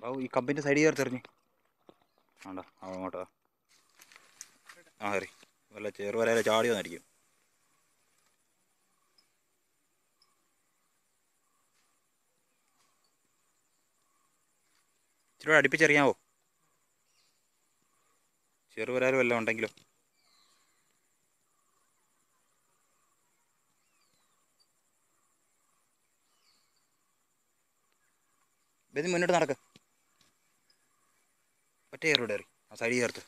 ബാബു ഈ കമ്പിൻ്റെ സൈഡിൽ ചേർത്തെറിഞ്ഞ് ആണ്ടാ അങ്ങോട്ടാ ആ കയറി വല്ല ചെറുവരയിലെ ചാടി വന്നിരിക്കും ഇച്ചിരി കൂടെ അടുപ്പിച്ചെറിയാമോ ചെറുവരാലും വല്ലതും ഉണ്ടെങ്കിലോ ബെന്നി മുന്നോട്ട് നടക്ക് ഒറ്റ കയറൂടെ കയറി ആ സൈഡിൽ ചേർത്ത്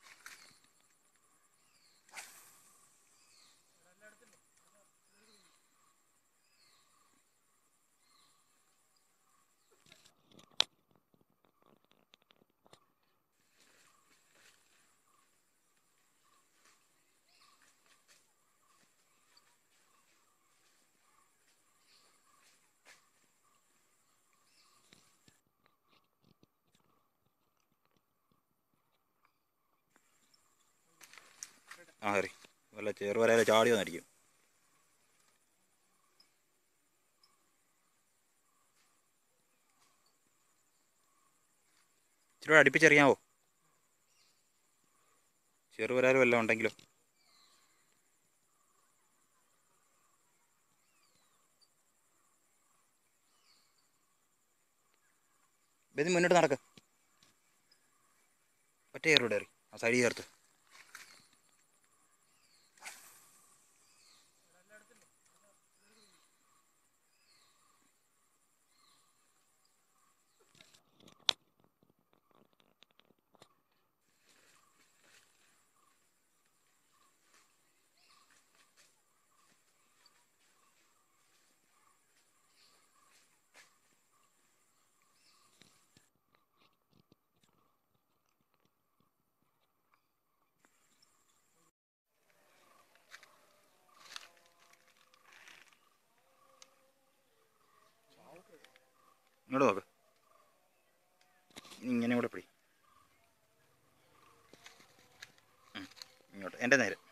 ആ കയറി വല്ല ചെറുവരയിലെ ചാടി വന്നിരിക്കും ഇച്ചിരി കൂടെ അടുപ്പിച്ചെറിയാമോ ചെറുവരാലും വല്ലതും ഉണ്ടെങ്കിലോ ബെന്നി മുന്നോട്ട് നടക്ക് ഒറ്റ കയറൂടെ കയറി ആ സൈഡിൽ ചേർത്ത് ഇങ്ങോട്ട് നോക്ക് ഇങ്ങനെ കൂടെ പിടി ഉം, ഇങ്ങോട്ട് എൻ്റെ നേരെ